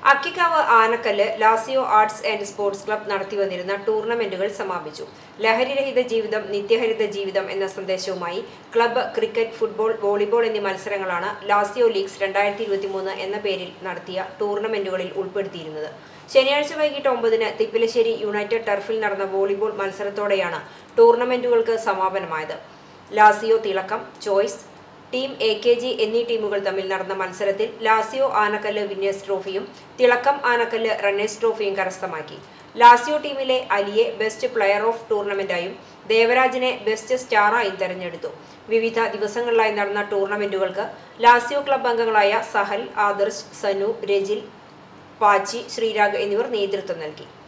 അക്കിക്കാവ് Anakkallu Lazio arts and sports club നടത്തിവന്നിരുന്ന ടൂർണമെന്റുകൾ സമാപിച്ചു ലഹരിരഹിത ജീവിതം നിത്യഹരിത ജീവിതം എന്ന സന്ദേശവുമായി ക്ലബ്ബ് ക്രിക്കറ്റ് ഫുട്ബോൾ വോളിബോൾ എന്നീ മത്സരങ്ങളാണ് ലാസിയോ ലീഗ്സ് രണ്ടായിരത്തി ഇരുപത്തിമൂന്ന് എന്ന പേരിൽ നടത്തിയ ടൂർണമെന്റുകളിൽ ഉൾപ്പെടുത്തിയിരുന്നത് ശനിയാഴ്ച വൈകിട്ട് ഒമ്പതിന് തിപ്പിലശ്ശേരി യുണൈറ്റഡ് ടർഫിൽ നടന്ന വോളിബോൾ മത്സരത്തോടെയാണ് ടൂർണമെന്റുകൾക്ക് സമാപനമായത് ലാസിയോ തിളക്കം choice team A K G എന്നീ ടീമുകൾ തമ്മിൽ നടന്ന മത്സരത്തിൽ ലാസിയോ ആനക്കല്ല് വിന്നേഴ്സ് ട്രോഫിയും തിളക്കം ആനക്കല്ല് റണ്ണേഴ്സ് ട്രോഫിയും കരസ്ഥമാക്കി ലാസിയോ ടീമിലെ അലിയെ ബെസ്റ്റ് പ്ലെയർ ഓഫ് ടൂർണമെന്റായും ദേവരാജിനെ ബെസ്റ്റ് സ്റ്റാറായും തെരഞ്ഞെടുത്തു വിവിധ ദിവസങ്ങളിലായി നടന്ന ടൂർണമെന്റുകൾക്ക് ലാസിയോ ക്ലബ് അംഗങ്ങളായ സഹൽ ആദർശ് സനു രജിൽ പാച്ചി ശ്രീരാഗ് എന്നിവർ നേതൃത്വം നൽകി